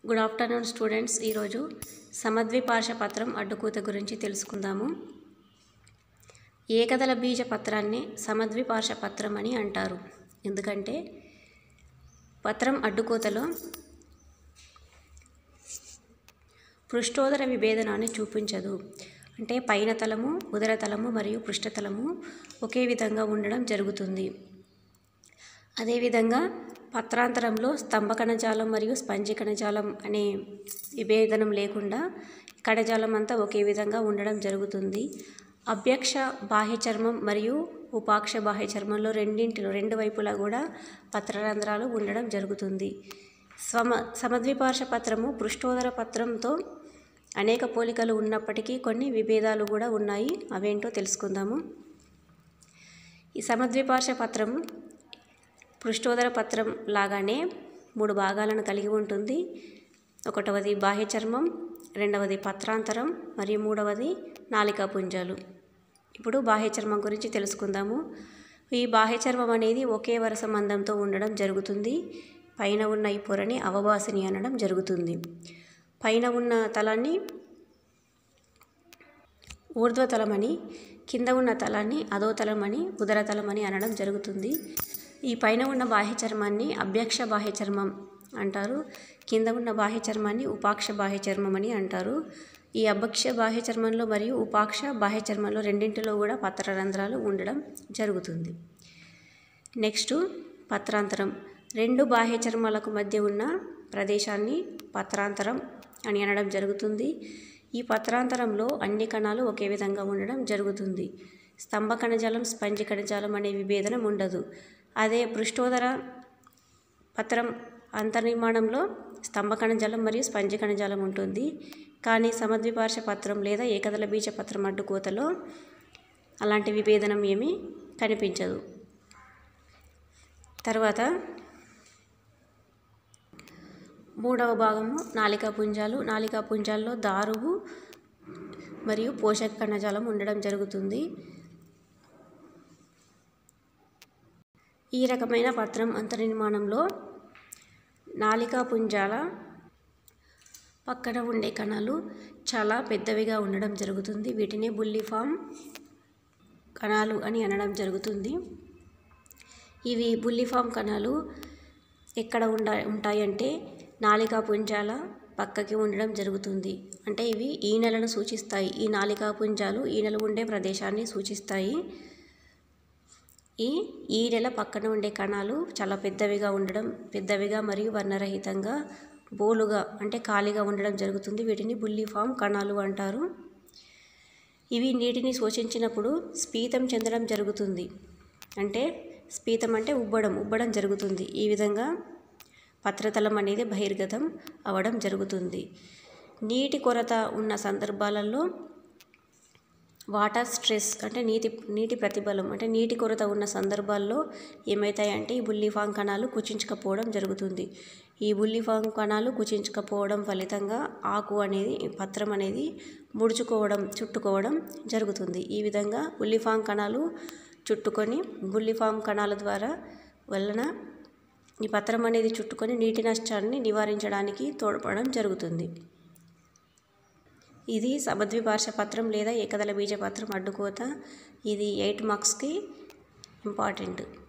good afternoon students ఈరోజు సమద్విపార్ష పత్రం అడ్డుకూత గురించి తెలుసుకుందాము ఏకదళ బీజ పత్రాన్ని సమద్విపార్ష పత్రం అని అంటారు ఎందుకంటే పత్రం అడ్డుకోతలో పృష్ఠోదర విభేదనాన్ని చూపించదు అంటే పైన తలము ఉదర తలము మరియు పృష్ఠతలము ఒకే విధంగా ఉండడం జరుగుతుంది అదేవిధంగా పత్రాంతరంలో స్తంభ కణజాలం మరియు స్పంజి కణజాలం అనే విభేదనం లేకుండా కణజాలం అంతా ఒకే విధంగా ఉండడం జరుగుతుంది అభ్యక్ష బాహ్య చర్మం మరియు ఉపాక్ష బాహ్య చర్మంలో రెండింటిలో రెండు వైపులా కూడా పత్రరంధ్రాలు ఉండడం జరుగుతుంది సమ సమద్విపార్ష పత్రము పృష్ఠోదర పత్రంతో అనేక పోలికలు ఉన్నప్పటికీ కొన్ని విభేదాలు కూడా ఉన్నాయి అవేంటో తెలుసుకుందాము ఈ సమద్విపార్ష పత్రం పృష్ఠోదర పత్రం లాగానే మూడు భాగాలను కలిగి ఉంటుంది ఒకటవది బాహ్య చర్మం రెండవది పత్రాంతరం మరియు మూడవది నాలికా పుంజాలు ఇప్పుడు బాహ్య చర్మం గురించి తెలుసుకుందాము ఈ బాహ్య చర్మం అనేది ఒకే వరుస మందంతో ఉండడం జరుగుతుంది పైన ఉన్న ఈ పొరని అవభాసిని అనడం జరుగుతుంది పైన ఉన్న తలాన్ని ఊర్ధ్వతలమని కింద ఉన్న తలాన్ని అధోతలమని ఉదరతలమని అనడం జరుగుతుంది ఈ పైన ఉన్న బాహ్య చర్మాన్ని అభ్యక్ష బాహ్య చర్మం అంటారు కింద ఉన్న బాహ్య చర్మాన్ని ఉపాక్ష బాహ్య చర్మం అని అంటారు ఈ అభక్ష బాహ్య చర్మంలో మరియు ఉపాక్ష బాహ్య చర్మంలో రెండింటిలో కూడా పత్రరంధ్రాలు ఉండడం జరుగుతుంది నెక్స్ట్ పత్రాంతరం రెండు బాహ్య చర్మాలకు మధ్య ఉన్న ప్రదేశాన్ని పత్రాంతరం అని అనడం జరుగుతుంది ఈ పత్రాంతరంలో అన్ని కణాలు ఒకే విధంగా ఉండడం జరుగుతుంది స్తంభ కణజాలం స్పంజి కణజాలం అనే విభేదనం ఉండదు అదే పృష్ఠోదర పత్రం అంతర్నిర్మాణంలో స్తంభ కణజాలం మరియు స్పంజి కణజాలం ఉంటుంది కానీ సమద్విపార్ష పత్రం లేదా ఏకదళ బీజ పత్రం అడ్డుకోతలో అలాంటి విభేదనం ఏమీ కనిపించదు తర్వాత మూడవ భాగము నాలికా పుంజాలు నాలికా పుంజాల్లో దారువు మరియు పోషక కణజాలం ఉండడం జరుగుతుంది ఈ రకమైన పత్రం అంతర్నిర్మాణంలో నాలికా పుంజాల పక్కన ఉండే కణాలు చాలా పెద్దవిగా ఉండడం జరుగుతుంది వీటిని బుల్లిఫామ్ కణాలు అని అనడం జరుగుతుంది ఇవి బుల్లిఫామ్ కణాలు ఎక్కడ ఉండ ఉంటాయంటే నాలికా పుంజాల పక్కకి ఉండడం జరుగుతుంది అంటే ఇవి ఈనెలను సూచిస్తాయి ఈ నాలికా పుంజాలు ఈనెలు ఉండే ప్రదేశాన్ని సూచిస్తాయి ఈ ఈనెల పక్కన ఉండే కణాలు చాలా పెద్దవిగా ఉండడం పెద్దవిగా మరియు వర్ణరహితంగా బోలుగా అంటే ఖాళీగా ఉండడం జరుగుతుంది వీటిని బుల్లిఫామ్ కణాలు అంటారు ఇవి నీటిని శోషించినప్పుడు స్పీతం చెందడం జరుగుతుంది అంటే స్పీతం అంటే ఉబ్బడం ఉబ్బడం జరుగుతుంది ఈ విధంగా పత్రతలం అనేది బహిర్గతం అవ్వడం జరుగుతుంది నీటి కొరత ఉన్న సందర్భాలలో వాటర్ స్ట్రెస్ అంటే నీటి నీటి ప్రతిబలం అంటే నీటి కొరత ఉన్న సందర్భాల్లో ఏమవుతాయంటే ఈ బుల్లిఫాంగ్ కణాలు కుచించకపోవడం జరుగుతుంది ఈ బుల్లిఫాంగ్ కణాలు కుచించకపోవడం ఫలితంగా ఆకు అనేది పత్రం అనేది ముడుచుకోవడం చుట్టుకోవడం జరుగుతుంది ఈ విధంగా బుల్లిఫాంగ్ కణాలు చుట్టుకొని బుల్లిఫామ్ కణాల ద్వారా వలన ఈ పత్రం అనేది చుట్టుకొని నీటి నష్టాన్ని నివారించడానికి తోడ్పడడం జరుగుతుంది ఇది సమద్విపార్ష పత్రం లేదా ఏకదళ బీజ పత్రం అడ్డుకోత ఇది ఎయిట్ మార్క్స్కి ఇంపార్టెంట్